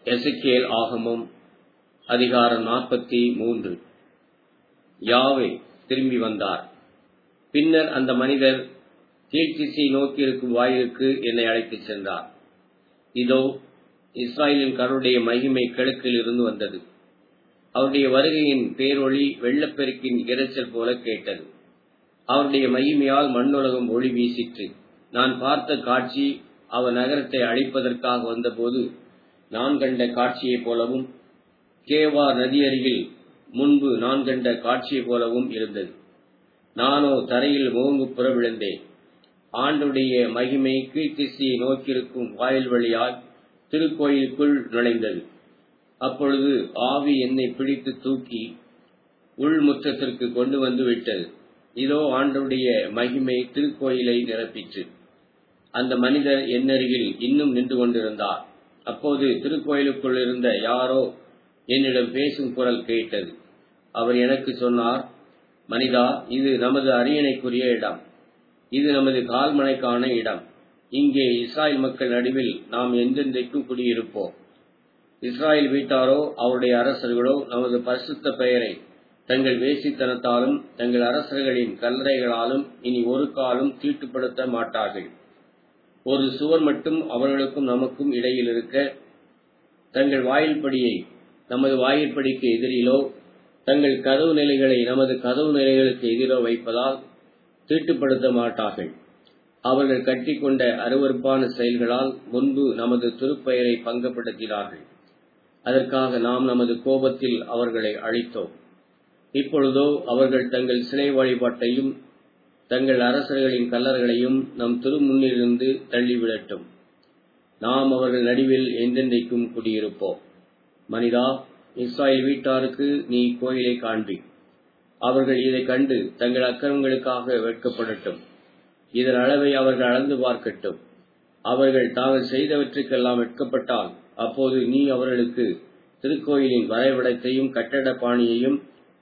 எசைக்கேல் ஆகமம் அதிகாரம் நாற்பத்தி மூன்று யாவே திரும்பி வந்தார் பின்னர் அந்த மனிதர் கீழ்த்திசை நோக்கியிருக்கும் வாயிலுக்கு என்னை அழைத்துச் சென்றார் இதோ இஸ்ராயலின் கருடைய மகிமை கிழக்கில் இருந்து வந்தது அவருடைய வருகையின் பேரொளி வெள்ளப்பெருக்கின் இரைச்சல் போல கேட்டது அவருடைய மகிமையால் மண்ணுலகம் ஒளி வீசிற்று நான் பார்த்த காட்சி அவர் நகரத்தை அழிப்பதற்காக வந்தபோது நான் கண்ட காட்சியைப் போலவும் கேவா நதி அருகில் முன்பு நான் கண்ட காட்சியைப் போலவும் இருந்தது நானோ தரையில் முகங்குப்புற விழுந்தேன் ஆண்டுடைய மகிமை கீழ்த்திசையை நோக்கியிருக்கும் வாயில் வழியால் திருக்கோயிலுக்குள் நுழைந்தது அப்பொழுது ஆவி என்னை பிடித்து தூக்கி உள்முற்றத்திற்கு கொண்டு வந்து விட்டது இதோ ஆண்டுடைய மகிமை திருக்கோயிலை நிரப்பிற்று அந்த மனிதர் என்னருகில் இன்னும் நின்று கொண்டிருந்தார் அப்போது திருக்கோயிலுக்குள் இருந்த யாரோ என்னிடம் பேசும் குரல் கேட்டது அவர் எனக்கு சொன்னார் மனிதா இது நமது அரியணைக்குரிய இடம் இது நமது கால்மனைக்கான இடம் இங்கே இஸ்ராயல் மக்கள் நடுவில் நாம் எந்தெந்தைக்கும் குடியிருப்போம் இஸ்ராயல் வீட்டாரோ அவருடைய அரசர்களோ நமது பரிசுத்த பெயரை தங்கள் வேசித்தனத்தாலும் தங்கள் அரசர்களின் கல்லறைகளாலும் இனி ஒரு காலம் தீட்டுப்படுத்த மாட்டார்கள் ஒரு சுவர் மட்டும் அவர்களுக்கும் நமக்கும் இடையில் இருக்க தங்கள் வாயில்படியை நமது வாயிற்படிக்கு எதிரிலோ தங்கள் கதவு நிலைகளை நமது கதவு நிலைகளுக்கு எதிரோ வைப்பதால் தீட்டுப்படுத்த மாட்டார்கள் அவர்கள் கட்டிக்கொண்ட அருவறுப்பான செயல்களால் முன்பு நமது திருப்பெயரை பங்கப்படுத்தினார்கள் அதற்காக நாம் நமது கோபத்தில் அவர்களை அழித்தோம் இப்பொழுதோ அவர்கள் தங்கள் சிலை வழிபாட்டையும் தங்கள் அரசர்களின் கல்லர்களையும் நம் திருமுன்னிலிருந்து தள்ளிவிடட்டும் நாம் அவர்கள் நடுவில் எந்தெந்தைக்கும் குடியிருப்போம் மனிதா இஸ்ராயல் வீட்டாருக்கு நீ கோயிலை காண்பி அவர்கள் இதை கண்டு தங்கள் அக்கிரமங்களுக்காக வெட்கப்படட்டும் இதன் அளவை அவர்கள் அளந்து பார்க்கட்டும் அவர்கள் தாங்கள் செய்தவற்றுக்கெல்லாம் வெட்கப்பட்டால் அப்போது நீ அவர்களுக்கு திருக்கோயிலின் வரைபடத்தையும் கட்டட பாணியையும்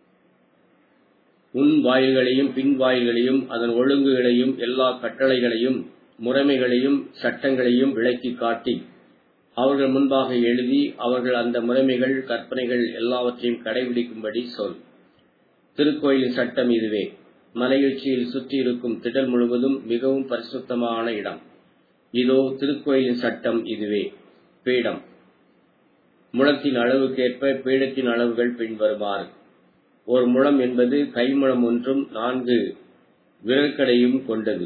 உன் வாயில்களையும் பின் வாயில்களையும் அதன் ஒழுங்குகளையும் எல்லா கட்டளைகளையும் முறைமைகளையும் சட்டங்களையும் விளக்கி காட்டி அவர்கள் முன்பாக எழுதி அவர்கள் அந்த முறைமைகள் கற்பனைகள் எல்லாவற்றையும் கடைபிடிக்கும்படி சொல் திருக்கோயிலின் சட்டம் இதுவே மலையுச்சியில் சுற்றி இருக்கும் திடல் முழுவதும் மிகவும் பரிசுத்தமான இடம் இதோ திருக்கோயிலின் சட்டம் இதுவே பீடம் முழத்தின் அளவுக்கேற்ப பீடத்தின் அளவுகள் பின்வருமாறு ஒரு முழம் என்பது கைமுழம் ஒன்றும் நான்கு விரல்கடையும் கொண்டது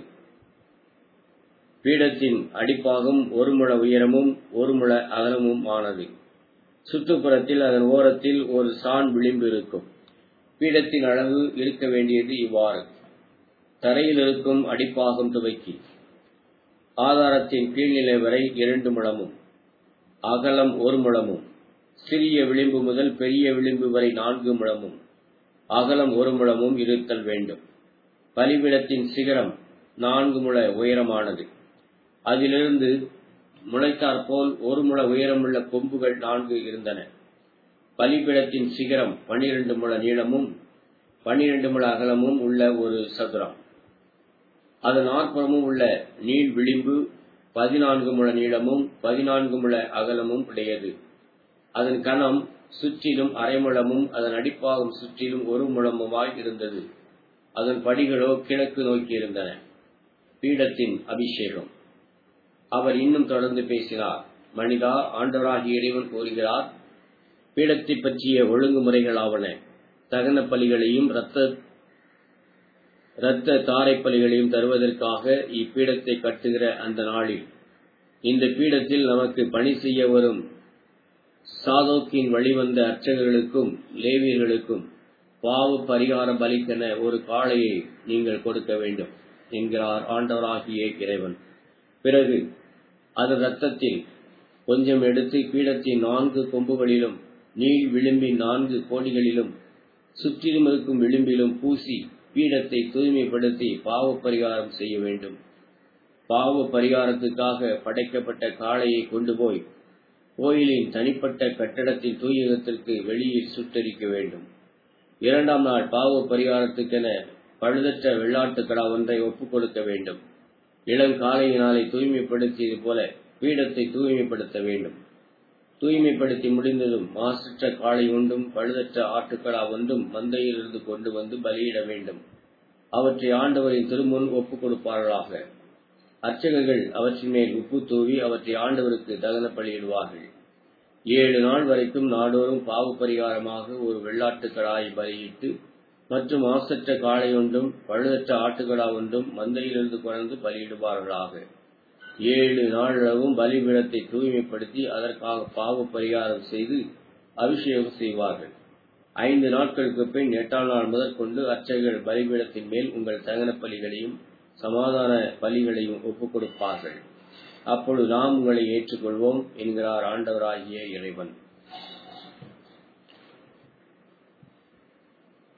பீடத்தின் அடிப்பாகம் ஒரு முழ உயரமும் ஒரு முழ அகலமும் ஆனது சுற்றுப்புறத்தில் அதன் ஓரத்தில் ஒரு சான் விளிம்பு இருக்கும் பீடத்தின் அளவு இருக்க வேண்டியது இவ்வாறு தரையில் இருக்கும் அடிப்பாகம் துவக்கி ஆதாரத்தின் கீழ்நிலை வரை இரண்டு முழமும் அகலம் ஒரு முழமும் சிறிய விளிம்பு முதல் பெரிய விளிம்பு வரை நான்கு முழமும் அகலம் ஒரு முழமும் இருத்தல் வேண்டும் பலிபிடத்தின் சிகரம் நான்கு முழ உயரமானது அதிலிருந்து முளைத்தாற்போல் ஒரு முழ உயரமுள்ள கொம்புகள் நான்கு இருந்தன பலிபிடத்தின் சிகரம் பனிரெண்டு முழ நீளமும் பனிரெண்டு முழ அகலமும் உள்ள ஒரு சதுரம் அதன் நாற்புறமும் உள்ள நீள் விளிம்பு பதினான்கு முழ நீளமும் பதினான்கு முழ அகலமும் உடையது அதன் கணம் சுற்றிலும் அரைமுழமும் அதன் அடிப்பாகம் சுற்றிலும் ஒரு முழமுமாய் இருந்தது அதன் படிகளோ கிழக்கு நோக்கி இருந்தன பீடத்தின் அபிஷேகம் அவர் இன்னும் தொடர்ந்து பேசினார் மனிதா ஆண்டவராகிய இறைவன் கூறுகிறார் பீடத்தை பற்றிய ஒழுங்குமுறைகளாவன தகன பலிகளையும் இரத்த இரத்த தாரை பலிகளையும் தருவதற்காக இப்பீடத்தை கட்டுகிற அந்த நாளில் இந்த பீடத்தில் நமக்கு பணி செய்ய வரும் சாதோக்கின் வழிவந்த அர்ச்சகர்களுக்கும் லேவியர்களுக்கும் பாவ பரிகார பலிக்கென ஒரு காளையை நீங்கள் கொடுக்க வேண்டும் என்கிறார் ஆண்டவராகிய இறைவன் பிறகு அது ரத்தத்தில் கொஞ்சம் எடுத்து பீடத்தின் நான்கு கொம்புகளிலும் நீள் விளிம்பின் நான்கு கோடிகளிலும் சுற்றிலும் இருக்கும் விளிம்பிலும் பூசி பீடத்தை தூய்மைப்படுத்தி பாவ பரிகாரம் செய்ய வேண்டும் பாவ பரிகாரத்துக்காக படைக்கப்பட்ட காளையை கொண்டு போய் கோயிலின் தனிப்பட்ட கட்டடத்தின் தூயகத்திற்கு வெளியில் சுட்டரிக்க வேண்டும் இரண்டாம் நாள் பாவ பரிகாரத்துக்கென பழுதற்ற வெள்ளாட்டுக்கடா ஒன்றை ஒப்புக் கொடுக்க வேண்டும் இளங்காலையினாலை தூய்மைப்படுத்தியது போல பீடத்தை தூய்மைப்படுத்த வேண்டும் தூய்மைப்படுத்தி முடிந்ததும் மாசற்ற காளை ஒன்றும் பழுதற்ற ஆட்டுக்கடா ஒன்றும் மந்தையிலிருந்து கொண்டு வந்து பலியிட வேண்டும் அவற்றை ஆண்டவரின் திருமுன் ஒப்புக் கொடுப்பார்களாக அர்ச்சகர்கள் அவற்றின் மேல் உப்பு தூவி அவற்றை ஆண்டவருக்கு தகன பலியிடுவார்கள் ஏழு நாள் வரைக்கும் நாடோறும் பாவ பரிகாரமாக ஒரு வெள்ளாட்டுக்கடாய் பலியிட்டு மற்றும் மாசற்ற காளை ஒன்றும் பழுதற்ற ஆட்டுக்கடா ஒன்றும் மந்தையிலிருந்து குறைந்து பலியிடுவார்களாக ஏழு நாளளவும் பலிபீடத்தை தூய்மைப்படுத்தி அதற்காக பாவ பரிகாரம் செய்து அபிஷேகம் செய்வார்கள் ஐந்து நாட்களுக்கு பின் எட்டாம் நாள் முதற்கொண்டு அர்ச்சகர்கள் பலிபீடத்தின் மேல் உங்கள் தகன பலிகளையும் சமாதான பலிகளையும் ஒப்புக் கொடுப்பார்கள் அப்பொழுது நாம் உங்களை ஏற்றுக்கொள்வோம் என்கிறார் ஆண்டவராகிய இறைவன்